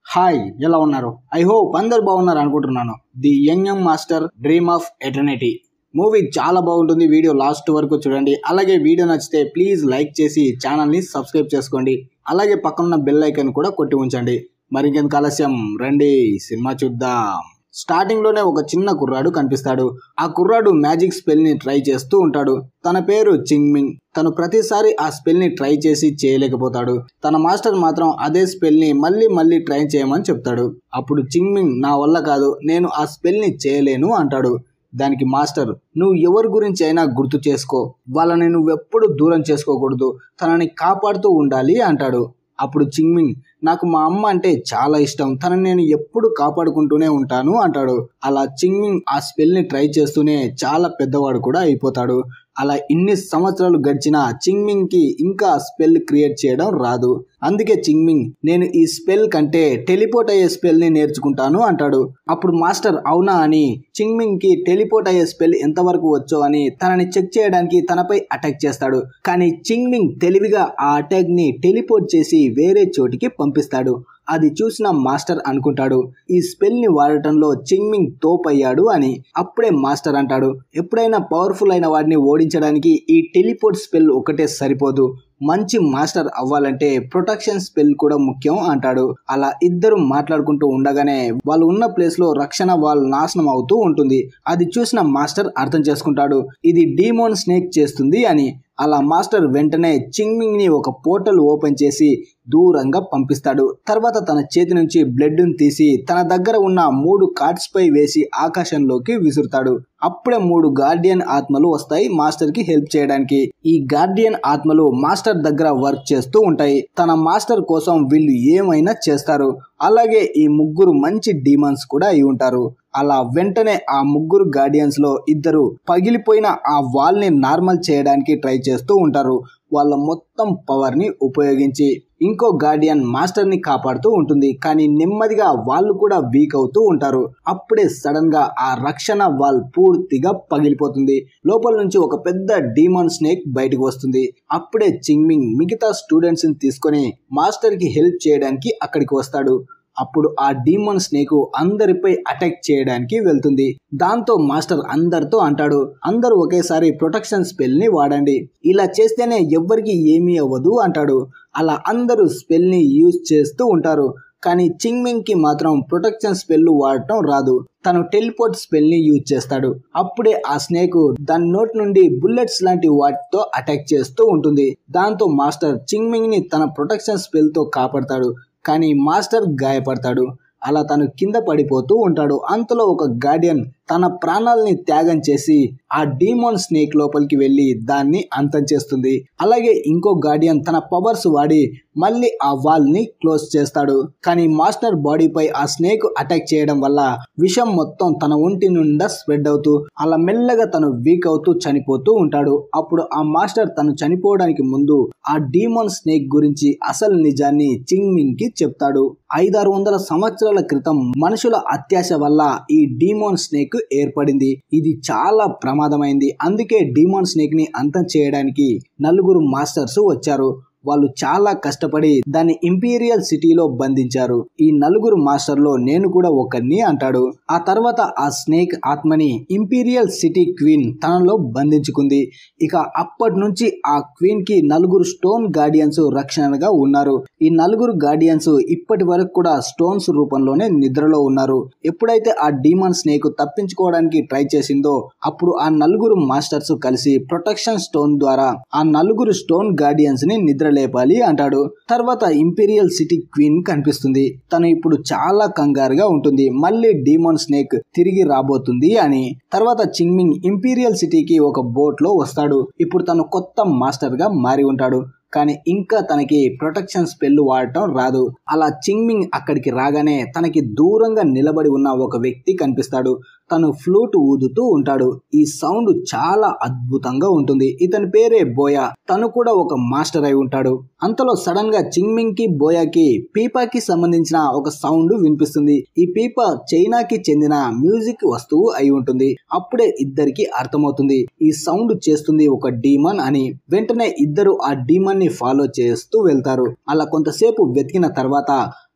hi ఎలా ఉన్నారు I hope అందరు బాగున్నారు అనుకుంటున్నాను the young young master dream of eternity movie చాలా బాగుంటుంది వీడియో లాస్ట్ వరకు చూడండి అలాగే వీడియో నచ్చితే ప్లీజ్ లైక్ చేసి ఛానల్ని సబ్స్క్రైబ్ చేసుకోండి అలాగే పక్కనున్న బెల్ ఐకాన్ కూడా కొట్టి ఉంచండి మరి ఇంకెందుకు ఆలస్యం రండి సినిమా చూద్దాం స్టార్టింగ్ లోనే ఒక చిన్న కుర్రాడు కనిపిస్తాడు ఆ కుర్రాడు మ్యాజిక్ స్పెల్ ని ట్రై చేస్తూ ఉంటాడు తన పేరు చింగ్మింగ్ తను ప్రతిసారి ఆ స్పెల్ ని ట్రై చేసి చేయలేకపోతాడు తన మాస్టర్ మాత్రం అదే స్పెల్ ని మళ్ళీ మళ్ళీ ట్రై చేయమని చెప్తాడు అప్పుడు చింగ్మింగ్ నా వల్ల కాదు నేను ఆ స్పెల్ ని చేయలేను అంటాడు దానికి మాస్టర్ నువ్వు ఎవరి గురించి అయినా గుర్తు చేసుకో వాళ్ళని నువ్వెప్పుడు దూరం చేసుకోకూడదు తనని కాపాడుతూ ఉండాలి అంటాడు అప్పుడు చింగ్మింగ్ నాకు మా అమ్మ అంటే చాలా ఇష్టం తనని నేను ఎప్పుడు కాపాడుకుంటూనే ఉంటాను అంటాడు అలా చింగ్మింగ్ ఆ స్పెల్ ని ట్రై చేస్తూనే చాలా పెద్దవాడు కూడా అయిపోతాడు అలా ఇన్ని సంవత్సరాలు గడిచినా చింగ్మింగ్ కి ఇంకా స్పెల్ క్రియేట్ చేయడం రాదు అందుకే చింగ్మింగ్ నేను ఈ స్పెల్ కంటే టెలిపోర్ట్ అయ్యే స్పెల్ ని నేర్చుకుంటాను అంటాడు అప్పుడు మాస్టర్ అవునా అని చింగ్మింగ్ కి టెలిపోర్ట్ అయ్యే స్పెల్ ఎంతవరకు వచ్చో అని తనని చెక్ చేయడానికి తనపై అటాక్ చేస్తాడు కానీ చింగ్మింగ్ తెలివిగా ఆ అటాక్ ని టెలిపోర్ట్ చేసి వేరే చోటికి పంపిస్తాడు అది చూసిన మాస్టర్ అనుకుంటాడు ఈ స్పెల్ ని వాడటంలో చింగ్మింగ్ తోపయ్యాడు అని అప్పుడే మాస్టర్ అంటాడు ఎప్పుడైనా పవర్ఫుల్ అయిన వాడిని ఓడించడానికి ఈ టెలిపోర్ట్ స్పెల్ ఒకటే సరిపోదు మంచి మాస్టర్ అవ్వాలంటే ప్రొటెక్షన్ స్పెల్ కూడా ముఖ్యం అంటాడు అలా ఇద్దరు మాట్లాడుకుంటూ ఉండగానే వాళ్ళు ఉన్న ప్లేస్ లో రక్షణ వాల్ నాశనం అవుతూ ఉంటుంది అది చూసిన మాస్టర్ అర్థం చేసుకుంటాడు ఇది డీమోన్ స్నేక్ చేస్తుంది అని అలా మాస్టర్ వెంటనే చింగ్మింగ్ ని ఒక పోర్టల్ ఓపెన్ చేసి దూరంగా పంపిస్తాడు తర్వాత తన చేతి నుంచి బ్లడ్ తీసి తన దగ్గర ఉన్న మూడు కార్డ్స్ పై వేసి ఆకాశంలోకి విసురుతాడు అప్పుడే మూడు గార్డియన్ ఆత్మలు వస్తాయి మాస్టర్ కి హెల్ప్ చేయడానికి ఈ గార్డియన్ ఆత్మలు మాస్టర్ దగ్గర వర్క్ చేస్తూ ఉంటాయి తన మాస్టర్ కోసం వీళ్ళు ఏమైనా చేస్తారు అలాగే ఈ ముగ్గురు మంచి డీమన్స్ కూడా అయి ఉంటారు అలా వెంటనే ఆ ముగ్గురు గార్డియన్స్ లో ఇద్దరు పగిలిపోయిన ఆ వాల్ ని నార్మల్ చేయడానికి ట్రై చేస్తూ ఉంటారు వాళ్ళ మొత్తం పవర్ ని ఉపయోగించి ఇంకో గార్డియన్ మాస్టర్ ని కాపాడుతూ ఉంటుంది కానీ నెమ్మదిగా వాళ్ళు కూడా వీక్ అవుతూ ఉంటారు అప్పుడే సడన్ గా ఆ రక్షణ వాల్ పూర్తిగా పగిలిపోతుంది లోపల నుంచి ఒక పెద్ద డీమాన్ స్నేక్ బయటకు వస్తుంది అప్పుడే చింగ్మింగ్ మిగతా స్టూడెంట్స్ ని తీసుకొని మాస్టర్ కి హెల్ప్ చేయడానికి అక్కడికి వస్తాడు అప్పుడు ఆ డీమన్ స్నేక్ అందరిపై అటాక్ చేయడానికి వెళ్తుంది దాంతో మాస్టర్ అందరితో అంటాడు అందరూ ఒకేసారి ప్రొటెక్షన్ స్పెల్ ని వాడండి ఇలా చేస్తేనే ఎవ్వరికి ఏమీ అవ్వదు అంటాడు అలా అందరూ స్పెల్ ని యూజ్ చేస్తూ ఉంటారు కానీ చింగ్మింగ్ కి మాత్రం ప్రొటెక్షన్ స్పెల్ వాడటం రాదు తను టెలిపోర్ట్ స్పెల్ ని యూజ్ చేస్తాడు అప్పుడే ఆ స్నేక్ దాని నోట్ నుండి బుల్లెట్స్ లాంటి వాటితో అటాక్ చేస్తూ ఉంటుంది దాంతో మాస్టర్ చింగ్మింగ్ ని తన ప్రొటెక్షన్ స్పెల్ తో కాపాడతాడు కానీ మాస్టర్ గాయపడతాడు అలా తను కింద పడిపోతూ ఉంటాడు అంతలో ఒక గార్డియన్ తన ప్రాణాలని త్యాగం చేసి ఆ డీమోన్ స్నేక్ లోపలికి వెళ్ళి దాన్ని అంతం చేస్తుంది అలాగే ఇంకో గార్డియన్ తన పవర్స్ వాడి మళ్ళీ ఆ వాల్ ని క్లోజ్ చేస్తాడు కానీ మాస్టర్ బాడీపై ఆ స్నేక్ అటాక్ చేయడం వల్ల విషం మొత్తం తన ఒంటి నుండా స్ప్రెడ్ అవుతూ అలా మెల్లగా తను వీక్ అవుతూ చనిపోతూ ఉంటాడు అప్పుడు ఆ మాస్టర్ తను చనిపోవడానికి ముందు ఆ డీమోన్ స్నేక్ గురించి అసలు నిజాన్ని చింగ్మింగ్ కి చెప్తాడు ఐదారు వందల సంవత్సరాల క్రితం మనుషుల అత్యాశ వల్ల ఈ డీమోన్ స్నేక్ ఏర్పడింది ఇది చాలా ప్రమాదమైంది అందుకే డీమోన్ స్నేక్ ని అంతం చేయడానికి నలుగురు మాస్టర్స్ వచ్చారు వాళ్ళు చాలా కష్టపడి దాన్ని ఇంపీరియల్ సిటీలో బంధించారు ఈ నలుగురు మాస్టర్లో నేను కూడా ఒకరిని అంటాడు ఆ తర్వాత ఆ స్నేక్ ఆత్మని ఇంపీరియల్ సిటీ క్వీన్ తనలో బంధించుకుంది ఇక అప్పటి నుంచి ఆ క్వీన్ కి నలుగురు స్టోన్ గార్డియన్స్ రక్షణగా ఉన్నారు ఈ నలుగురు గార్డియన్స్ ఇప్పటి వరకు కూడా స్టోన్స్ రూపంలోనే నిద్రలో ఉన్నారు ఎప్పుడైతే ఆ డీమన్ స్నేక్ తప్పించుకోవడానికి ట్రై చేసిందో అప్పుడు ఆ నలుగురు మాస్టర్స్ కలిసి ప్రొటెక్షన్ స్టోన్ ద్వారా ఆ నలుగురు స్టోన్ గార్డియన్స్ ని నిద్ర లేపాలి అంటాడు తర్వాత ఇంపీరియల్ సిటీ క్వీన్ కనిపిస్తుంది తను ఇప్పుడు చాలా కంగారుగా ఉంటుంది మళ్ళీ డీమోన్ స్నేక్ తిరిగి రాబోతుంది అని తర్వాత చింగ్మింగ్ ఇంపీరియల్ సిటీకి ఒక బోట్ లో వస్తాడు ఇప్పుడు తను కొత్త మాస్టర్ గా మారి ఉంటాడు కానీ ఇంకా తనకి ప్రొటెక్షన్ స్పెల్ వాడటం రాదు అలా చింగ్మింగ్ అక్కడికి రాగానే తనకి దూరంగా నిలబడి ఉన్న ఒక వ్యక్తి కనిపిస్తాడు తను ఫ్లూట్ ఊదుతూ ఉంటాడు ఈ సౌండ్ చాలా అద్భుతంగా ఉంటుంది ఇతని పేరే బోయా తను కూడా ఒక మాస్టర్ అయి ఉంటాడు అంతలో సడన్ గా చింగ్మింగ్ కి బోయాకి పీపాకి సంబంధించిన ఒక సౌండ్ వినిపిస్తుంది ఈ పీప చైనాకి చెందిన మ్యూజిక్ వస్తువు అయి ఉంటుంది అప్పుడే ఇద్దరికి అర్థమవుతుంది ఈ సౌండ్ చేస్తుంది ఒక డీమన్ అని వెంటనే ఇద్దరు ఆ డీమన్ ని ఫాలో చేస్తూ వెళ్తారు అలా కొంతసేపు వెతికిన తర్వాత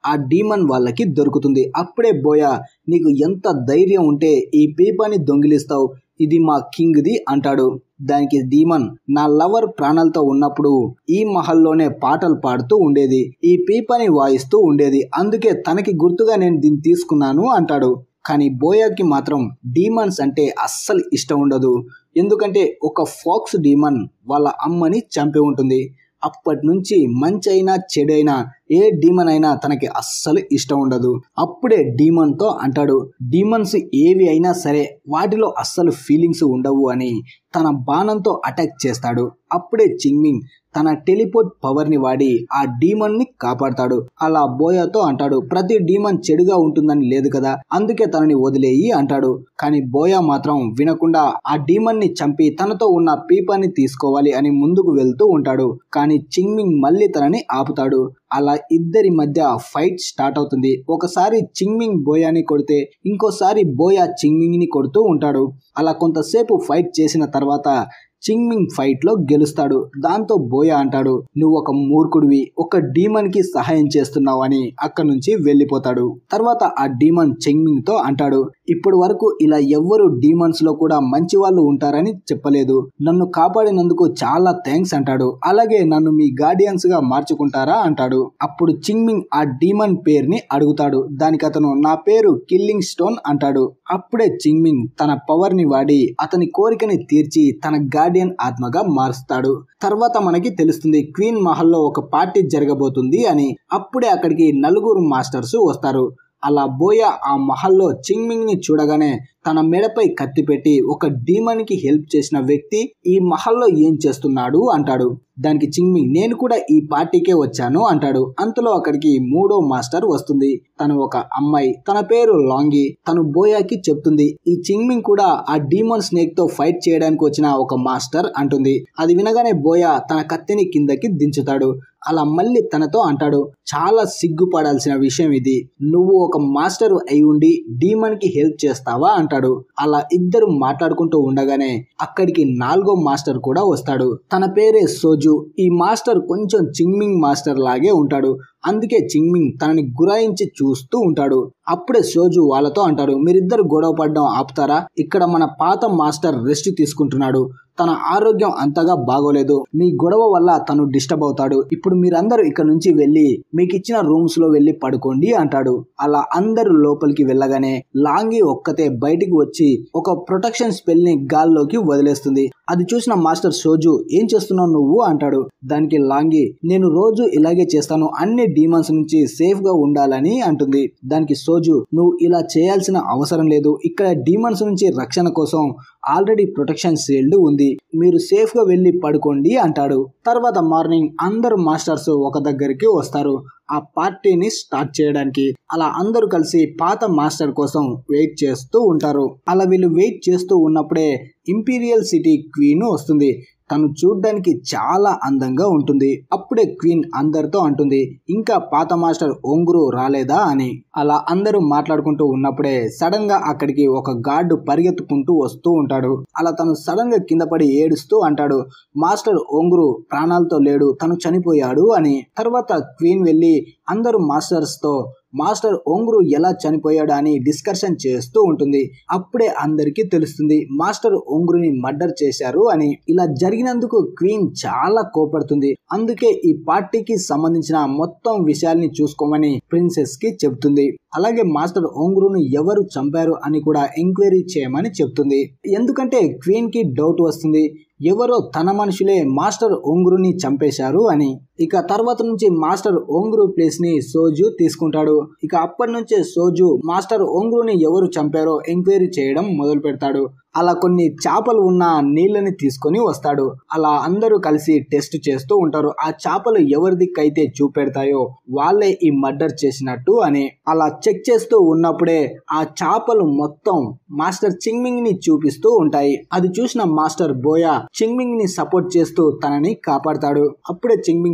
ఆ డీమన్ వాళ్ళకి దొరుకుతుంది అప్పుడే బోయా నీకు ఎంత ధైర్యం ఉంటే ఈ పీపాని దొంగిలిస్తావు ఇది మా కింగ్ది అంటాడు దానికి డీమన్ నా లవర్ ప్రాణాలతో ఉన్నప్పుడు ఈ మహల్లోనే పాటలు పాడుతూ ఉండేది ఈ పీపని వాయిస్తూ ఉండేది అందుకే తనకి గుర్తుగా నేను దీన్ని తీసుకున్నాను అంటాడు కానీ బోయాకి మాత్రం డీమన్స్ అంటే అస్సలు ఇష్టం ఉండదు ఎందుకంటే ఒక ఫాక్స్ డీమన్ వాళ్ళ అమ్మని చంపి ఉంటుంది అప్పటి నుంచి మంచి అయినా చెడైనా ఏ డీమన్ అయినా తనకి అస్సలు ఇష్టం ఉండదు అప్పుడే డీమన్తో అంటాడు డీమన్స్ ఏవి అయినా సరే వాటిలో అస్సలు ఫీలింగ్స్ ఉండవు అని తన బాణంతో అటాక్ చేస్తాడు అప్పుడే చింగ్మింగ్ తన టెలిపోర్ట్ పవర్ ని వాడి ఆ డీమన్ ని కాపాడతాడు అలా బోయాతో అంటాడు ప్రతి డీమన్ చెడుగా ఉంటుందని లేదు కదా అందుకే తనని వదిలేయి అంటాడు కానీ బోయా మాత్రం వినకుండా ఆ డీమన్ ని చంపి తనతో ఉన్న పీపాన్ని తీసుకోవాలి అని ముందుకు వెళ్తూ ఉంటాడు కానీ చింగ్మింగ్ మళ్ళీ తనని ఆపుతాడు అలా ఇద్దరి మధ్య ఫైట్ స్టార్ట్ అవుతుంది ఒకసారి చింగ్మింగ్ బోయాని కొడితే ఇంకోసారి బోయా చింగ్మింగ్ ని కొడుతూ ఉంటాడు అలా కొంతసేపు ఫైట్ చేసిన తర్వాత చింగ్మింగ్ ఫైట్ లో గెలుస్తాడు దాంతో బోయా అంటాడు నువ్వు ఒక మూర్ఖుడివి ఒక డీమన్ కి సహాయం చేస్తున్నావు అని అక్కడి నుంచి వెళ్ళిపోతాడు తర్వాత ఆ డీమన్ చింగ్మింగ్ తో అంటాడు ఇప్పటి వరకు ఇలా ఎవ్వరు డీమన్స్ లో కూడా మంచి వాళ్ళు ఉంటారని చెప్పలేదు నన్ను కాపాడినందుకు చాలా థ్యాంక్స్ అంటాడు అలాగే నన్ను మీ గార్డియన్స్ గా మార్చుకుంటారా అంటాడు అప్పుడు చింగ్మింగ్ ఆ డీమన్ పేరుని అడుగుతాడు దానికి అతను నా పేరు కిల్లింగ్ స్టోన్ అంటాడు అప్పుడే చింగ్మింగ్ తన పవర్ ని వాడి అతని కోరికని తీర్చి తన గార్డియన్ ఆత్మగా మారుస్తాడు తర్వాత మనకి తెలుస్తుంది క్వీన్ మహల్లో ఒక పార్టీ జరగబోతుంది అని అప్పుడే అక్కడికి నలుగురు మాస్టర్స్ వస్తారు అలా బోయా ఆ మహల్లో చింగ్మింగ్ ని చూడగానే తన మెడపై కత్తి పెట్టి ఒక డీమన్ కి హెల్ప్ చేసిన వ్యక్తి ఈ మహల్లో ఏం చేస్తున్నాడు అంటాడు దానికి చింగ్మింగ్ నేను కూడా ఈ పార్టీకే వచ్చాను అంటాడు అంతలో అక్కడికి మూడో మాస్టర్ వస్తుంది తను ఒక అమ్మాయి తన పేరు లాంగి తను బోయాకి చెప్తుంది ఈ చింగ్మింగ్ కూడా ఆ డీమన్ స్నేక్ తో ఫైట్ చేయడానికి వచ్చిన ఒక మాస్టర్ అంటుంది అది వినగానే బోయా తన కత్తిని కిందకి దించుతాడు అలా మళ్ళీ తనతో అంటాడు చాలా సిగ్గుపడాల్సిన విషయం ఇది నువ్వు ఒక మాస్టర్ అయి ఉండి డీమన్ కి హెల్ప్ చేస్తావా అంటాడు అలా ఇద్దరు మాట్లాడుకుంటూ ఉండగానే అక్కడికి నాలుగో మాస్టర్ కూడా వస్తాడు తన పేరే సోజు ఈ మాస్టర్ కొంచెం చింగ్మింగ్ మాస్టర్ లాగే ఉంటాడు అందుకే చింగ్మింగ్ తనని గురాయించి చూస్తూ ఉంటాడు అప్పుడే సోజు వాళ్ళతో అంటాడు మీరిద్దరు గొడవ పడడం ఆపుతారా ఇక్కడ మన పాత మాస్టర్ రెస్ట్ తీసుకుంటున్నాడు తన ఆరోగ్యం అంతగా బాగోలేదు మీ గొడవ వల్ల తను డిస్టర్బ్ అవుతాడు ఇప్పుడు మీరందరూ ఇక్కడ నుంచి వెళ్ళి మీకు ఇచ్చిన రూమ్స్ లో వెళ్ళి పడుకోండి అంటాడు అలా అందరూ లోపలికి వెళ్ళగానే లాంగి ఒక్కతే బయటికి వచ్చి ఒక ప్రొటెక్షన్ స్పెల్ ని గాల్లోకి వదిలేస్తుంది అది చూసిన మాస్టర్ సోజు ఏం చేస్తున్నావు నువ్వు అంటాడు దానికి లాంగి నేను రోజు ఇలాగే చేస్తాను అన్ని డీమన్స్ నుంచి సేఫ్ గా ఉండాలని అంటుంది దానికి సోజు నువ్వు ఇలా చేయాల్సిన అవసరం లేదు ఇక్కడ డీమన్స్ నుంచి రక్షణ కోసం ఆల్రెడీ ప్రొటెక్షన్ షీల్డ్ ఉంది మీరు సేఫ్ గా వెళ్ళి పడుకోండి అంటాడు తర్వాత మార్నింగ్ అందరు మాస్టర్స్ ఒక దగ్గరికి వస్తారు ఆ పార్టీని స్టార్ట్ చేయడానికి అలా అందరూ కలిసి పాత మాస్టర్ కోసం వెయిట్ చేస్తూ ఉంటారు అలా వీళ్ళు వెయిట్ చేస్తూ ఉన్నప్పుడే ఇంపీరియల్ సిటీ క్వీన్ వస్తుంది తను చూడ్డానికి చాలా అందంగా ఉంటుంది అప్పుడే క్వీన్ అందరితో అంటుంది ఇంకా పాత మాస్టర్ ఒంగురు రాలేదా అని అలా అందరూ మాట్లాడుకుంటూ ఉన్నప్పుడే సడన్ గా అక్కడికి ఒక గార్డు పరిగెత్తుకుంటూ వస్తూ ఉంటాడు అలా తను సడన్ గా కింద పడి ఏడుస్తూ అంటాడు మాస్టర్ ఒంగురు ప్రాణాలతో లేడు తను చనిపోయాడు అని తర్వాత క్వీన్ వెళ్ళి అందరూ మాస్టర్స్ తో మాస్టర్ ఒంగురు ఎలా చనిపోయాడు అని డిస్కషన్ చేస్తూ ఉంటుంది అప్పుడే అందరికీ తెలుస్తుంది మాస్టర్ ఒంగురుని మర్డర్ చేశారు అని ఇలా జరిగినందుకు క్వీన్ చాలా కోపడుతుంది అందుకే ఈ పార్టీకి సంబంధించిన మొత్తం విషయాల్ని చూసుకోమని ప్రిన్సెస్ కి చెప్తుంది అలాగే మాస్టర్ ఒంగురును ఎవరు చంపారు అని కూడా ఎంక్వైరీ చేయమని చెప్తుంది ఎందుకంటే క్వీన్ కి డౌట్ వస్తుంది ఎవరో తన మనుషులే మాస్టర్ ఒంగురుని చంపేశారు అని ఇక తర్వాత నుంచి మాస్టర్ ఒంగురు ప్లేస్ ని సోజు తీసుకుంటాడు ఇక అప్పటి నుంచే సోజు మాస్టర్ ఒంగురుని ఎవరు చంపారో ఎంక్వైరీ చేయడం మొదలు పెడతాడు అలా కొన్ని చేపలు ఉన్న నీళ్ళని తీసుకొని వస్తాడు అలా అందరూ కలిసి టెస్ట్ చేస్తూ ఉంటారు ఆ చేపలు ఎవరి దిక్కైతే చూపెడతాయో వాళ్ళే ఈ మర్డర్ చేసినట్టు అని అలా చెక్ చేస్తూ ఉన్నప్పుడే ఆ చేపలు మొత్తం మాస్టర్ చింగ్మింగ్ ని చూపిస్తూ ఉంటాయి అది చూసిన మాస్టర్ బోయా చింగ్మింగ్ ని సపోర్ట్ చేస్తూ తనని కాపాడతాడు అప్పుడే చింగ్మింగ్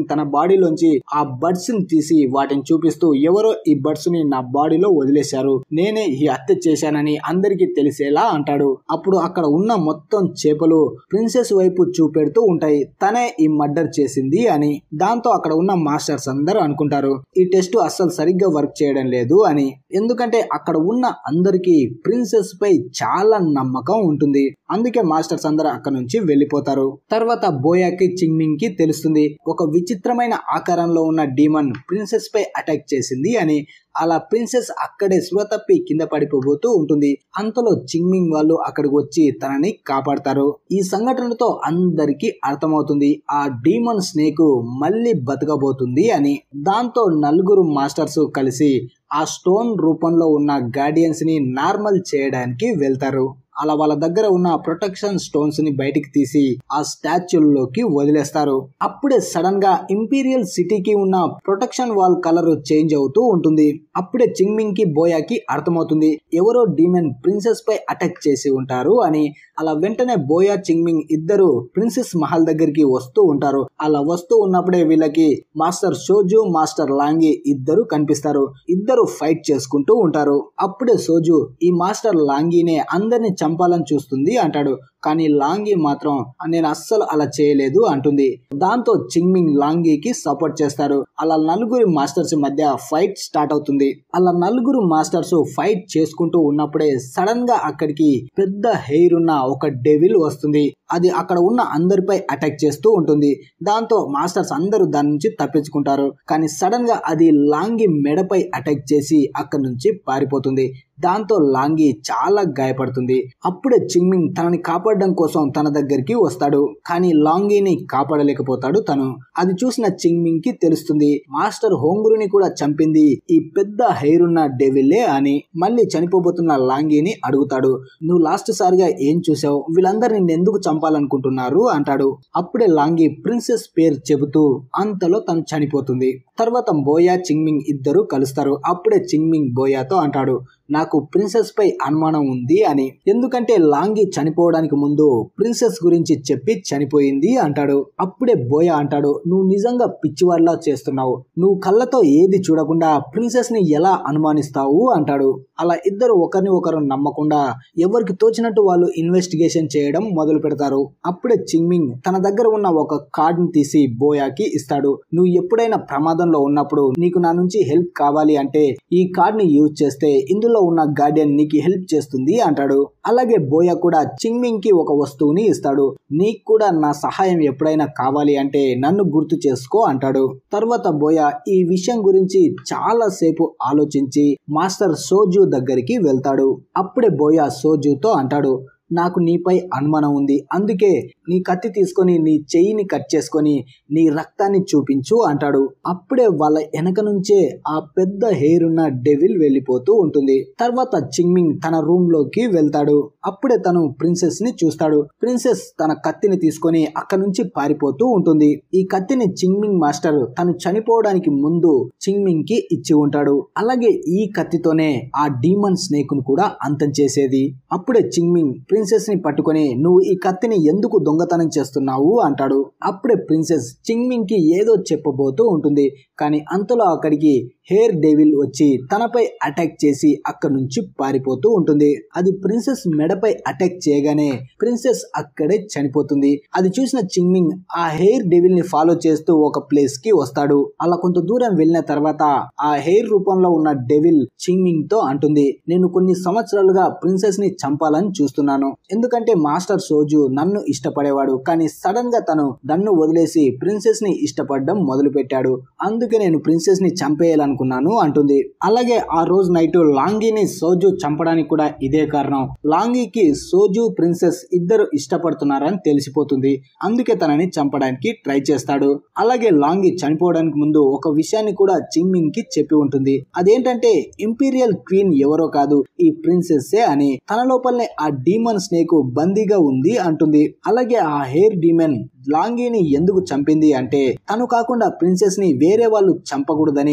తన బాడీలోంచి ఆ బర్డ్స్ ని తీసి వాటిని చూపిస్తూ ఎవరో ఈ బర్డ్స్ ని నా బాడీలో వదిలేశారు నేనే ఈ హత్య చేశానని అందరికీ తెలిసేలా అంటాడు అప్పుడు అక్కడ ఉన్న మొత్తం చేపలు ప్రిన్సెస్ వైపు చూపెడుతూ ఉంటాయి తనే ఈ మర్డర్ చేసింది అని దాంతో అక్కడ ఉన్న మాస్టర్స్ అందరూ అనుకుంటారు ఈ టెస్ట్ అస్సలు సరిగ్గా వర్క్ చేయడం లేదు అని ఎందుకంటే అక్కడ ఉన్న అందరికీ ప్రిన్సెస్ పై చాలా నమ్మకం ఉంటుంది అందుకే మాస్టర్స్ అందరూ అక్కడ నుంచి వెళ్ళిపోతారు తర్వాత బోయాకి చింగ్మింగ్ కి తెలుస్తుంది ఒక విచిత్రమైన ఆకారంలో ఉన్న డీమన్ ప్రిన్సెస్ పై అటాక్ చేసింది అని అలా ప్రిన్సెస్ అక్కడే స్పృహ తప్పి కింద పడిపోబోతూ ఉంటుంది అంతలో చింగ్మింగ్ వాళ్ళు అక్కడికి వచ్చి తనని కాపాడతారు ఈ సంఘటనతో అందరికీ అర్థమవుతుంది ఆ డీమన్ స్నేక్ మళ్ళీ బతకబోతుంది అని దాంతో నలుగురు మాస్టర్స్ కలిసి ఆ స్టోన్ రూపంలో ఉన్న గార్డియన్స్ ని నార్మల్ చేయడానికి వెళ్తారు అలా వాళ్ళ దగ్గర ఉన్న ప్రొటెక్షన్ స్టోన్స్ ని బయటికి తీసి ఆ స్టాచ్యూల్లోకి వదిలేస్తారు అప్పుడే సడన్ గా ఇంపీరియల్ సిటీకి ఉన్న ప్రొటెక్షన్ వాల్ కలర్ చేంజ్ అవుతూ ఉంటుంది అప్పుడే చింగ్మింగ్ కి బోయాకి అర్థమవుతుంది ఎవరో డీమెన్ ప్రిన్సెస్ పై అటాక్ చేసి ఉంటారు అని అలా వెంటనే బోయా చింగ్మింగ్ ఇద్దరు ప్రిన్సెస్ మహల్ దగ్గరికి వస్తూ ఉంటారు అలా వస్తూ ఉన్నప్పుడే వీళ్ళకి మాస్టర్ షోజు మాస్టర్ లాంగి ఇద్దరు కనిపిస్తారు ఇద్దరు ఫైట్ చేసుకుంటూ ఉంటారు అప్పుడే సోజు ఈ మాస్టర్ లాంగినే అందరిని చంపాలని చూస్తుంది అంటాడు కానీ లాంగి మాత్రం నేను అస్సలు అలా చేయలేదు అంటుంది దాంతో చింగ్మింగ్ లాంగికి సపోర్ట్ చేస్తారు అలా నలుగురు మాస్టర్స్ మధ్య ఫైట్ స్టార్ట్ అవుతుంది అలా నలుగురు మాస్టర్స్ ఫైట్ చేసుకుంటూ ఉన్నప్పుడే సడన్ గా అక్కడికి పెద్ద హెయిర్ ఉన్న ఒక డెవిల్ వస్తుంది అది అక్కడ ఉన్న అందరిపై అటాక్ చేస్తూ ఉంటుంది దాంతో మాస్టర్స్ అందరూ దాని నుంచి తప్పించుకుంటారు కానీ సడన్ గా అది లాంగి మెడపై అటాక్ చేసి అక్కడ నుంచి పారిపోతుంది దాంతో లాంగి చాలా గాయపడుతుంది అప్పుడే చింగ్మింగ్ తనని కాపాడడం కోసం తన దగ్గరికి వస్తాడు కానీ లాంగిని కాపాడలేకపోతాడు తను అది చూసిన చింగ్మింగ్ కి తెలుస్తుంది మాస్టర్ హోంగురుని కూడా చంపింది ఈ పెద్ద హెయిర్ ఉన్న డెవిల్లే అని మళ్ళీ చనిపోబోతున్న లాంగిని అడుగుతాడు నువ్వు లాస్ట్ సారిగా ఏం చూసావు వీళ్ళందరినీ నిన్నెందుకు చంపాలనుకుంటున్నారు అంటాడు అప్పుడే లాంగి ప్రిన్సెస్ పేరు చెబుతూ అంతలో తను చనిపోతుంది తర్వాత బోయా చింగ్మింగ్ ఇద్దరు కలుస్తారు అప్పుడే చింగ్మింగ్ బోయాతో అంటాడు నాకు ప్రిన్సెస్ పై అనుమానం ఉంది అని ఎందుకంటే లాంగి చనిపోవడానికి ముందు ప్రిన్సెస్ గురించి చెప్పి చనిపోయింది అంటాడు అప్పుడే బోయా అంటాడు నువ్వు నిజంగా పిచ్చివాడిలా చేస్తున్నావు నువ్వు కళ్ళతో ఏది చూడకుండా ప్రిన్సెస్ ని ఎలా అనుమానిస్తావు అంటాడు అలా ఇద్దరు ఒకరిని ఒకరు నమ్మకుండా ఎవరికి తోచినట్టు వాళ్ళు ఇన్వెస్టిగేషన్ చేయడం మొదలు పెడతారు అప్పుడే చింగ్మింగ్ తన దగ్గర ఉన్న ఒక కార్డ్ ని తీసి బోయాకి ఇస్తాడు నువ్వు ఎప్పుడైనా ప్రమాదంలో ఉన్నప్పుడు నీకు నా నుంచి హెల్ప్ కావాలి అంటే ఈ కార్డ్ ని యూజ్ చేస్తే ఇందులో ఉన్న గార్డియన్ నీకు హెల్ప్ చేస్తుంది అంటాడు అలాగే బోయా కూడా చింగ్మింగ్ కి ఒక వస్తువుని ఇస్తాడు నీకు కూడా నా సహాయం ఎప్పుడైనా కావాలి అంటే నన్ను గుర్తు చేసుకో అంటాడు తర్వాత బోయా ఈ విషయం గురించి చాలా సేపు ఆలోచించి మాస్టర్ సోజు దగ్గరికి వెళ్తాడు అప్పుడే బోయా సోజుతో అంటాడు నాకు నీపై అనుమానం ఉంది అందుకే నీ కత్తి తీసుకొని నీ చెయ్యిని కట్ చేసుకొని నీ రక్తాన్ని చూపించు అంటాడు అప్పుడే వాళ్ళ వెనక నుంచే ఆ పెద్ద హెయిర్ ఉన్న డెవిల్ వెళ్ళిపోతూ ఉంటుంది తర్వాత చింగ్మింగ్ తన రూమ్ లోకి వెళ్తాడు అప్పుడే తను ప్రిన్సెస్ ని చూస్తాడు ప్రిన్సెస్ తన కత్తిని తీసుకొని అక్కడి నుంచి పారిపోతూ ఉంటుంది ఈ కత్తిని చింగ్మింగ్ మాస్టర్ తను చనిపోవడానికి ముందు చింగ్మింగ్ కి ఇచ్చి ఉంటాడు అలాగే ఈ కత్తితోనే ఆ డీమన్ స్నేక్ ను కూడా అంతం చేసేది అప్పుడే చింగ్మింగ్ ప్రిన్సెస్ ని పట్టుకొని నువ్వు ఈ కత్తిని ఎందుకు దొంగతనం చేస్తున్నావు అంటాడు అప్పుడే ప్రిన్సెస్ చింగ్మింగ్ కి ఏదో చెప్పబోతూ ఉంటుంది కానీ అంతలో అక్కడికి హెయిర్ డెవిల్ వచ్చి తనపై అటాక్ చేసి అక్కడి నుంచి పారిపోతూ ఉంటుంది అది ప్రిన్సెస్ మెడపై అటాక్ చేయగానే ప్రిన్సెస్ అక్కడే చనిపోతుంది అది చూసిన చింగ్మింగ్ ఆ హెయిర్ డెవిల్ ని ఫాలో చేస్తూ ఒక ప్లేస్ కి వస్తాడు అలా కొంత దూరం వెళ్ళిన తర్వాత ఆ హెయిర్ రూపంలో ఉన్న డెవిల్ చింగ్మింగ్ తో అంటుంది నేను కొన్ని సంవత్సరాలుగా ప్రిన్సెస్ ని చంపాలని చూస్తున్నాను ఎందుకంటే మాస్టర్ సోజు నన్ను ఇష్టపడేవాడు కానీ సడన్ గా తను నన్ను వదిలేసి ప్రిన్సెస్ ని ఇష్టపడడం మొదలు పెట్టాడు అందుకే నేను ప్రిన్సెస్ ని చంపేయాలనుకున్నాను అంటుంది అలాగే ఆ రోజు నైట్ లాంగీని సోజు చంపడానికి కూడా ఇదే కారణం లాంగీకి సోజు ప్రిన్సెస్ ఇద్దరు ఇష్టపడుతున్నారని తెలిసిపోతుంది అందుకే తనని చంపడానికి ట్రై చేస్తాడు అలాగే లాంగి చనిపోవడానికి ముందు ఒక విషయాన్ని కూడా చింగ్మింగ్ కి చెప్పి ఉంటుంది అదేంటంటే ఇంపీరియల్ క్వీన్ ఎవరో కాదు ఈ ప్రిన్సెస్సే అని తన లోపలనే ఆ డీమన్ స్నేక్ బందీగా ఉంది అంటుంది అలాగే ఆ హెయిర్ డీమన్ లాంగీని ఎందుకు చంపింది అంటే తను కాకుండా ప్రిన్సెస్ ని వేరే వాళ్ళు చంపకూడదని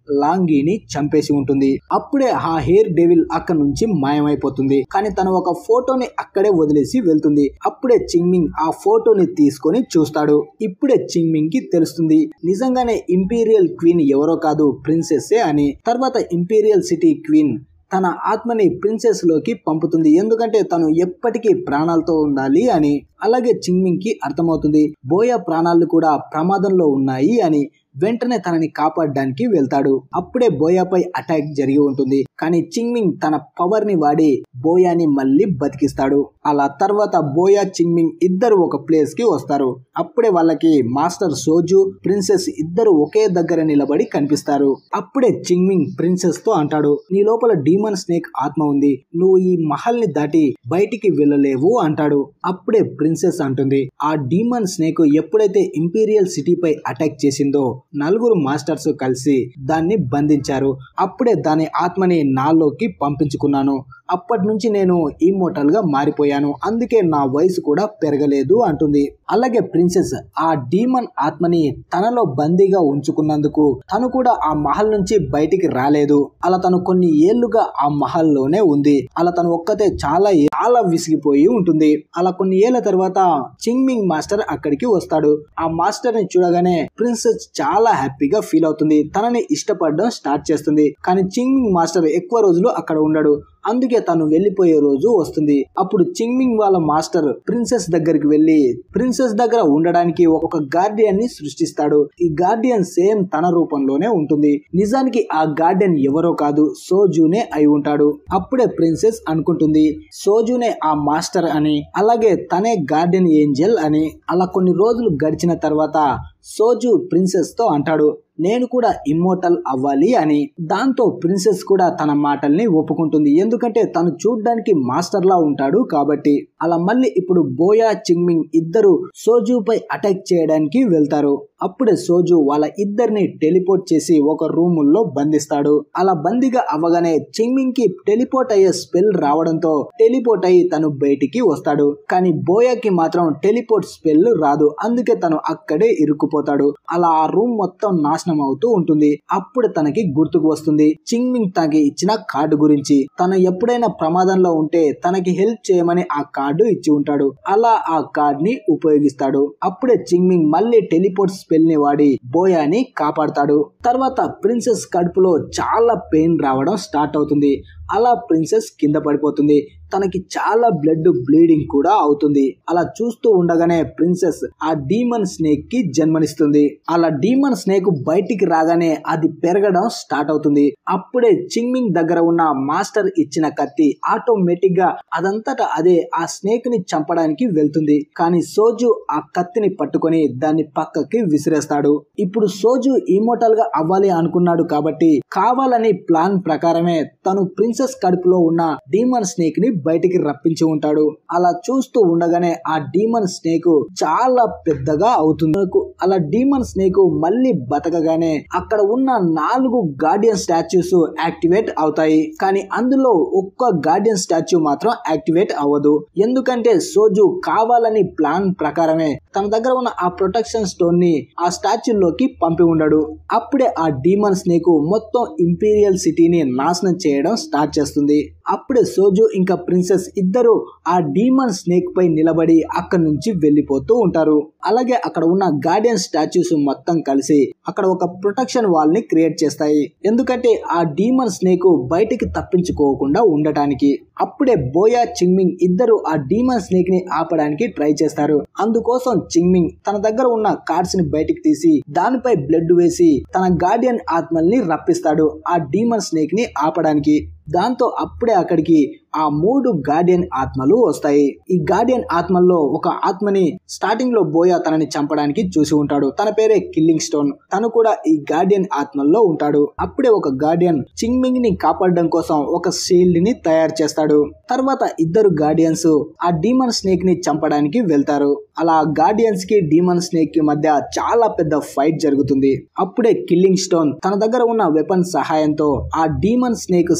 లాంగీని చంపేసి ఉంటుంది అప్పుడే ఆ హెయిర్ డెవిల్ అక్కడ నుంచి మాయమైపోతుంది కానీ తను ఒక ఫోటోని అక్కడే వదిలేసి వెళ్తుంది అప్పుడే చింగ్మింగ్ ఆ ఫోటోని తీసుకొని చూస్తాడు ఇప్పుడే చింగ్మింగ్ కి తెలుస్తుంది నిజంగానే ఇంపీరియల్ క్వీన్ ఎవరో కాదు ప్రిన్సెస్సే అని తర్వాత ఇంపీరియల్ సిటీ క్వీన్ తన ఆత్మని ప్రిన్సెస్ లోకి పంపుతుంది ఎందుకంటే తను ఎప్పటికీ ప్రాణాలతో ఉండాలి అని అలాగే చింగ్మింగ్ కి అర్థమవుతుంది బోయా ప్రాణాలు కూడా ప్రమాదంలో ఉన్నాయి అని వెంటనే తనని కాపాడడానికి వెళ్తాడు అప్పుడే బోయాపై అటాక్ జరిగి ఉంటుంది కానీ చింగ్మింగ్ తన పవర్ ని వాడి బోయాని మళ్ళీ బతికిస్తాడు అలా తర్వాత బోయా చింగ్మింగ్ ఇద్దరు ఒక ప్లేస్ కి వస్తారు అప్పుడే వాళ్ళకి మాస్టర్ సోజు ప్రిన్సెస్ ఇద్దరు ఒకే దగ్గర నిలబడి కనిపిస్తారు అప్పుడే చింగ్మింగ్ ప్రిన్సెస్ తో అంటాడు నీ లోపల డీమన్ స్నేక్ ఆత్మ ఉంది నువ్వు ఈ మహల్ ని దాటి బయటికి వెళ్ళలేవు అంటాడు అప్పుడే ప్రిన్సెస్ అంటుంది ఆ డీమన్ స్నేక్ ఎప్పుడైతే ఇంపీరియల్ సిటీపై అటాక్ చేసిందో నలుగురు మాస్టర్స్ కలిసి దాన్ని బంధించారు అప్పుడే దాని ఆత్మని నాలోకి పంపించుకున్నాను అప్పటి నుంచి నేను ఇమ్మోటల్ గా మారిపోయాను అందుకే నా వయసు కూడా పెరగలేదు అంటుంది అలాగే ప్రిన్సెస్ ఆ డీమన్ ఆత్మని తనలో బందీగా ఉంచుకున్నందుకు తను కూడా ఆ మహల్ నుంచి బయటికి రాలేదు అలా తను కొన్ని ఏళ్లుగా ఆ మహల్లోనే ఉంది అలా తను ఒక్కతే చాలా చాలా విసిగిపోయి ఉంటుంది అలా కొన్ని ఏళ్ల తర్వాత చింగ్మింగ్ మాస్టర్ అక్కడికి వస్తాడు ఆ మాస్టర్ ని చూడగానే ప్రిన్సెస్ చాలా హ్యాపీగా ఫీల్ అవుతుంది తనని ఇష్టపడడం స్టార్ట్ చేస్తుంది కానీ చింగ్మింగ్ మాస్టర్ ఎక్కువ రోజులు అక్కడ ఉండడు అందుకే తను వెళ్లిపోయే రోజు వస్తుంది అప్పుడు చింగ్మింగ్ వాళ్ళ మాస్టర్ ప్రిన్సెస్ దగ్గరికి వెళ్లి ప్రిన్సెస్ దగ్గర ఉండడానికి ఒక గార్డియన్ ని సృష్టిస్తాడు ఈ గార్డియన్ సేమ్ తన రూపంలోనే ఉంటుంది నిజానికి ఆ గార్డియన్ ఎవరో కాదు సోజునే అయి ఉంటాడు అప్పుడే ప్రిన్సెస్ అనుకుంటుంది సోజునే ఆ మాస్టర్ అని అలాగే తనే గార్డియన్ ఏంజల్ అని అలా కొన్ని రోజులు గడిచిన తర్వాత సోజు ప్రిన్సెస్ తో అంటాడు నేను కూడా ఇమ్మోటల్ అవ్వాలి అని దాంతో ప్రిన్సెస్ కూడా తన మాటల్ని ఒప్పుకుంటుంది ఎందుకంటే తను చూడ్డానికి మాస్టర్ లా ఉంటాడు కాబట్టి అలా మళ్ళీ ఇప్పుడు బోయా చింగ్మింగ్ ఇద్దరు సోజుపై అటాక్ చేయడానికి వెళ్తారు అప్పుడే సోజు వాళ్ళ ఇద్దరిని టెలిపోర్ట్ చేసి ఒక రూముల్లో బంధిస్తాడు అలా బందీగా అవ్వగానే చింగ్మింగ్ కి టెలిపోర్ట్ అయ్యే స్పెల్ రావడంతో టెలిపోర్ట్ అయ్యి తను బయటికి వస్తాడు కానీ బోయాకి మాత్రం టెలిపోర్ట్ స్పెల్ రాదు అందుకే తను అక్కడే ఇరుక్కుపోతాడు అలా ఆ రూమ్ మొత్తం నాశనం అవుతూ ఉంటుంది అప్పుడు తనకి గుర్తుకు వస్తుంది చింగ్మింగ్ తనకి ఇచ్చిన కార్డు గురించి తను ఎప్పుడైనా ప్రమాదంలో ఉంటే తనకి హెల్ప్ చేయమని ఆ కార్డు ఇచ్చి ఉంటాడు అలా ఆ కార్డ్ ని ఉపయోగిస్తాడు అప్పుడే చింగ్మింగ్ మళ్ళీ టెలిపోర్ట్ స్పెల్ ని వాడి బోయాని కాపాడతాడు తర్వాత ప్రిన్సెస్ కడుపులో చాలా పెయిన్ రావడం స్టార్ట్ అవుతుంది అలా ప్రిన్సెస్ కింద పడిపోతుంది తనకి చాలా బ్లడ్ బ్లీడింగ్ కూడా అవుతుంది అలా చూస్తూ ఉండగానే ప్రిన్సెస్ ఆ డీమన్ స్నేక్ కి జన్మనిస్తుంది అలా డీమన్ స్నేక్ బయటికి రాగానే అది పెరగడం స్టార్ట్ అవుతుంది అప్పుడే చింగ్మింగ్ దగ్గర ఉన్న మాస్టర్ ఇచ్చిన కత్తి ఆటోమేటిక్ గా అదంతటా అదే ఆ స్నేక్ ని చంపడానికి వెళ్తుంది కానీ సోజు ఆ కత్తిని పట్టుకొని దాన్ని పక్కకి విసిరేస్తాడు ఇప్పుడు సోజు ఇమోటల్ గా అవ్వాలి అనుకున్నాడు కాబట్టి కావాలని ప్లాన్ ప్రకారమే తను ప్రిన్సెస్ కడుపులో ఉన్న డీమన్ స్నేక్ ని బయటికి రప్పించి ఉంటాడు అలా చూస్తూ ఉండగానే ఆ డీమన్ స్నేక్ చాలా పెద్దగా అవుతుంది అలా డీమన్ స్నేక్ మళ్ళీ బతకగానే అక్కడ ఉన్న నాలుగు గార్డియన్ స్టాచ్యూస్ యాక్టివేట్ అవుతాయి కానీ అందులో ఒక్క గార్డియన్ స్టాచ్యూ మాత్రం యాక్టివేట్ అవ్వదు ఎందుకంటే సోజు కావాలని ప్లాన్ ప్రకారమే తన దగ్గర ఉన్న ఆ ప్రొటెక్షన్ స్టోన్ ని ఆ స్టాచ్యూ లోకి పంపి ఉండడు అప్పుడే ఆ డీమన్ స్నేక్ మొత్తం ఇంపీరియల్ సిటీని నాశనం చేయడం స్టార్ట్ చేస్తుంది అప్పుడే సోజు ఇంకా ప్రిన్సెస్ ఇద్దరు ఆ డీమన్ స్నేక్ పై నిలబడి అక్కడి నుంచి వెళ్ళిపోతూ ఉంటారు అలాగే అక్కడ ఉన్న గార్డియన్ స్టాచ్యూస్ మొత్తం కలిసి అక్కడ ఒక ప్రొటెక్షన్ వాల్ ని క్రియేట్ చేస్తాయి ఎందుకంటే ఆ డీమన్ స్నేక్ బయటికి తప్పించుకోకుండా ఉండటానికి అప్పుడే బోయా చింగ్మింగ్ ఇద్దరు ఆ డీమన్ స్నేక్ ని ఆపడానికి ట్రై చేస్తారు అందుకోసం చింగ్మింగ్ తన దగ్గర ఉన్న కార్డ్స్ ని బయటికి తీసి దానిపై బ్లడ్ వేసి తన గార్డియన్ ఆత్మల్ని రప్పిస్తాడు ఆ డీమన్ స్నేక్ ని ఆపడానికి దాంతో అప్పుడే అక్కడికి ఆ మూడు గార్డియన్ ఆత్మలు వస్తాయి ఈ గార్డియన్ ఆత్మల్లో ఒక ఆత్మని స్టార్టింగ్ లో బోయా తనని చంపడానికి చూసి ఉంటాడు తన పేరే కిల్లింగ్ స్టోన్ తను కూడా ఈ గార్డియన్ ఆత్మల్లో ఉంటాడు అప్పుడే ఒక గార్డియన్ చింగ్మింగ్ ని కాపాడడం కోసం ఒక షీల్డ్ ని తయారు చేస్తాడు తర్వాత ఇద్దరు గార్డియన్స్ ఆ డీమన్ స్నేక్ ని చంపడానికి వెళ్తారు అలా గార్డియన్స్ కి డీమన్ స్నేక్ కి మధ్య చాలా పెద్ద ఫైట్ జరుగుతుంది అప్పుడే కిల్లింగ్ స్టోన్ తన దగ్గర ఉన్న వెపన్ సహాయంతో ఆ డీమన్ స్నేక్ శరీరాన్ని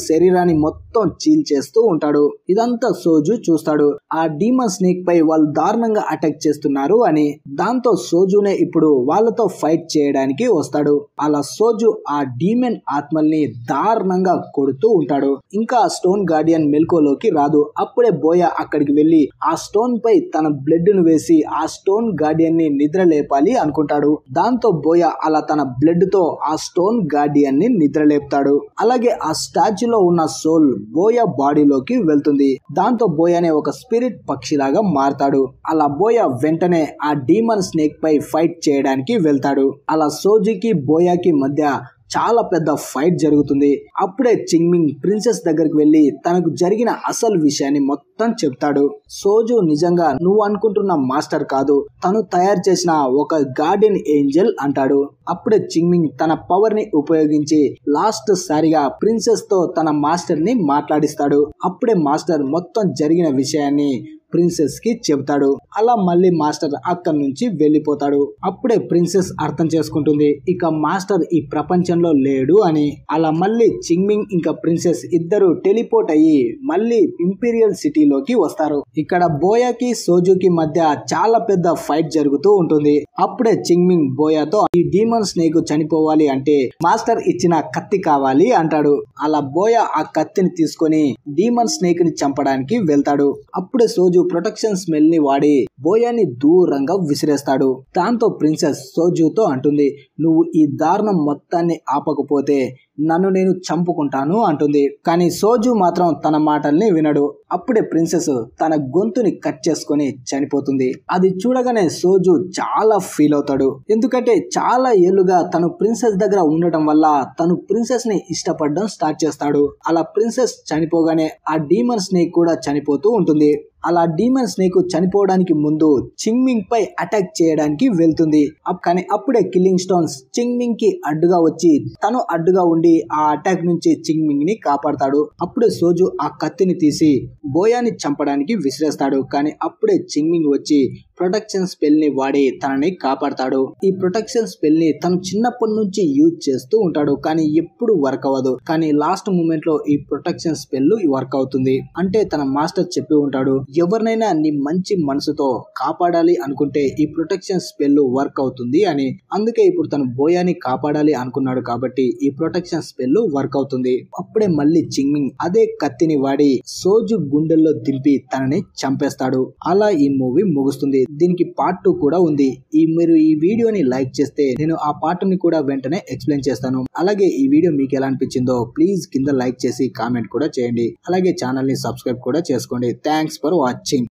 శరీరాన్ని మొత్తం చీల్ చేస్తూ ఉంటాడు ఇదంతా సోజు చూస్తాడు ఆ డీమన్ స్నేక్ పై వాళ్ళు దారుణంగా అటాక్ చేస్తున్నారు అని దాంతో సోజునే ఇప్పుడు వాళ్ళతో ఫైట్ చేయడానికి వస్తాడు అలా సోజు ఆ డీమెన్ ఆత్మల్ని దారుణంగా కొడుతూ ఉంటాడు ఇంకా ఆ స్టోన్ గార్డియన్ మెల్కోలోకి రాదు అప్పుడే బోయ అక్కడికి వెళ్లి ఆ స్టోన్ పై తన బ్లడ్ ను వేసి ఆ స్టోన్ గార్డియన్ ని నిద్ర లేపాలి అనుకుంటాడు దాంతో బోయ అలా తన బ్లడ్ తో ఆ స్టోన్ గార్డియన్ ని నిద్ర లేపుతాడు అలాగే ఆ స్టాచ్యూలో ఉన్న సోల్ బోయ బాడీలోకి వెళ్తుంది దాంతో బోయ అనే ఒక స్పిరిట్ పక్షిలాగా మారతాడు అలా బోయ వెంటనే ఆ డీమన్ స్నేక్ పై ఫైట్ చేయడానికి వెళ్తాడు అలా సోజుకి బోయాకి మధ్య చాలా పెద్ద ఫైట్ జరుగుతుంది అప్పుడే చింగ్మింగ్ ప్రిన్సెస్ దగ్గరికి వెళ్లి తనకు జరిగిన అసలు విషయాన్ని మొత్తం చెప్తాడు సోజు నిజంగా నువ్వు అనుకుంటున్న మాస్టర్ కాదు తను తయారు చేసిన ఒక గార్డెన్ ఏంజల్ అంటాడు అప్పుడే చింగ్మింగ్ తన పవర్ ని ఉపయోగించి లాస్ట్ సారిగా ప్రిన్సెస్ తో తన మాస్టర్ ని మాట్లాడిస్తాడు అప్పుడే మాస్టర్ మొత్తం జరిగిన విషయాన్ని ప్రిన్సెస్ కి చెబుతాడు అలా మళ్ళీ మాస్టర్ అక్కడి నుంచి వెళ్ళిపోతాడు అప్పుడే ప్రిన్సెస్ అర్థం చేసుకుంటుంది ఇక మాస్టర్ ఈ ప్రపంచంలో లేడు అని అలా మళ్ళీ చింగ్మింగ్ ఇంకా ప్రిన్సెస్ ఇద్దరు టెలిపోర్ట్ అయ్యి మళ్ళీ ఇంపీరియల్ సిటీలోకి వస్తారు ఇక్కడ బోయాకి సోజుకి మధ్య చాలా పెద్ద ఫైట్ జరుగుతూ ఉంటుంది అప్పుడే చింగ్మింగ్ బోయాతో ఈ డీమన్ స్నేక్ చనిపోవాలి అంటే మాస్టర్ ఇచ్చిన కత్తి కావాలి అంటాడు అలా బోయా ఆ కత్తిని తీసుకొని డీమన్ స్నేక్ ని చంపడానికి వెళ్తాడు అప్పుడే సోజు ప్రొటెక్షన్ స్మెల్ ని వాడి బోయాని దూరంగా విసిరేస్తాడు దాంతో ప్రిన్సెస్ సోజుతో అంటుంది నువ్వు ఈ దారుణం మొత్తాన్ని ఆపకపోతే నన్ను నేను చంపుకుంటాను అంటుంది కానీ సోజు మాత్రం తన మాటల్ని వినడు అప్పుడే ప్రిన్సెస్ తన గొంతుని కట్ చేసుకొని చనిపోతుంది అది చూడగానే సోజు చాలా ఫీల్ అవుతాడు ఎందుకంటే చాలా ఏళ్లుగా తను ప్రిన్సెస్ దగ్గర ఉండటం వల్ల తను ప్రిన్సెస్ ని ఇష్టపడడం స్టార్ట్ చేస్తాడు అలా ప్రిన్సెస్ చనిపోగానే ఆ డీమన్ స్నేక్ కూడా చనిపోతూ ఉంటుంది అలా డీమన్ స్నేక్ చనిపోవడానికి ముందు చింగ్మింగ్ పై అటాక్ చేయడానికి వెళ్తుంది అప్- కానీ అప్పుడే కిల్లింగ్ స్టోన్స్ చింగ్మింగ్ కి అడ్డుగా వచ్చి తను అడ్డుగా ఉండి ఆ అటాక్ నుంచి చింగ్మింగ్ ని కాపాడతాడు అప్పుడే సోజు ఆ కత్తిని తీసి బోయాని చంపడానికి విసిరేస్తాడు కానీ అప్పుడే చింగ్మింగ్ వచ్చి ప్రొటెక్షన్ స్పెల్ ని వాడి తనని కాపాడతాడు ఈ ప్రొటెక్షన్ స్పెల్ ని తను చిన్నప్పటి నుంచి యూజ్ చేస్తూ ఉంటాడు కానీ ఎప్పుడు వర్క్ అవ్వదు కానీ లాస్ట్ మూమెంట్ లో ఈ ప్రొటెక్షన్ స్పెల్ వర్క్ అవుతుంది అంటే తన మాస్టర్ చెప్పి ఉంటాడు ఎవరినైనా నీ మంచి మనసుతో కాపాడాలి అనుకుంటే ఈ ప్రొటెక్షన్ స్పెల్ వర్క్ అవుతుంది అని అందుకే ఇప్పుడు తను బోయాని కాపాడాలి అనుకున్నాడు కాబట్టి ఈ ప్రొటెక్షన్ స్పెల్ వర్క్ అవుతుంది అప్పుడే మళ్ళీ చింగ్మింగ్ అదే కత్తిని వాడి సోజు గుండెల్లో దింపి తనని చంపేస్తాడు అలా ఈ మూవీ ముగుస్తుంది దీనికి పార్ట్ టూ కూడా ఉంది ఈ మీరు ఈ వీడియోని లైక్ చేస్తే నేను ఆ పార్ట్ ని కూడా వెంటనే ఎక్స్ప్లెయిన్ చేస్తాను అలాగే ఈ వీడియో మీకు ఎలా అనిపించిందో ప్లీజ్ కింద లైక్ చేసి కామెంట్ కూడా చేయండి అలాగే ఛానల్ ని సబ్స్క్రైబ్ కూడా చేసుకోండి థ్యాంక్స్ ఫర్ వాచింగ్